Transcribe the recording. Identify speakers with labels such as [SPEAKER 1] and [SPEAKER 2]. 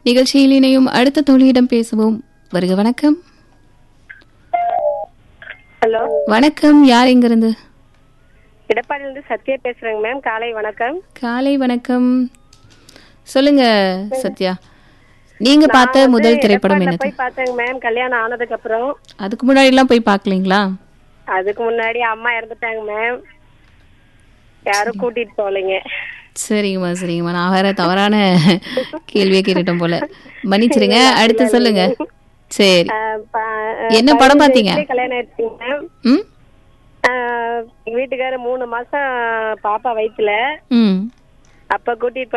[SPEAKER 1] நிகழ்ச்சியில் இணையும் அடுத்த தோழியிடம் பேசுவோம் வருக வணக்கம்
[SPEAKER 2] ஹலோ
[SPEAKER 1] வணக்கம் யார் எங்கிருந்து
[SPEAKER 2] எடப்பாடியிலிருந்து சத்யா பேசுறேங்க மேம் காலை வணக்கம்
[SPEAKER 1] காலை வணக்கம் சொல்லுங்க சத்யா நீங்க பார்த்த
[SPEAKER 2] நான்
[SPEAKER 1] முதல்
[SPEAKER 2] வந்து
[SPEAKER 1] திரைப்படம்
[SPEAKER 2] எடப்பாடில
[SPEAKER 1] என்னது
[SPEAKER 2] போய் பார்த்தேங்க மேம் கல்யாணம் ஆனதுக்கு அப்புறம்
[SPEAKER 1] அதுக்கு முன்னாடி எல்லாம் போய் பார்க்கலீங்களா
[SPEAKER 2] அதுக்கு முன்னாடி அம்மா இறந்துட்டாங்க மேம் யாரும் கூட்டிட்டு போகலைங்க
[SPEAKER 1] சரிங்கம்மா சரிங்கம்மா நான் வேற தவறான கேள்வியை கேட்டுட்டோம் போல மன்னிச்சிருங்க அடுத்து சொல்லுங்க சரி
[SPEAKER 2] ஆஹ் ப-
[SPEAKER 1] என்ன படம்
[SPEAKER 2] பதினஞ்சு
[SPEAKER 1] பார்த்தீங்க?
[SPEAKER 2] வயசுலயே கல்யாணம் ஆயிடுச்சுங்க மேம்
[SPEAKER 1] ம்
[SPEAKER 2] ஆஹ் எங்க வீட்டுக்காரர் மூணு மாசம் பாப்பா வயித்துல
[SPEAKER 1] ம்
[SPEAKER 2] அப்ப கூட்டிட்டு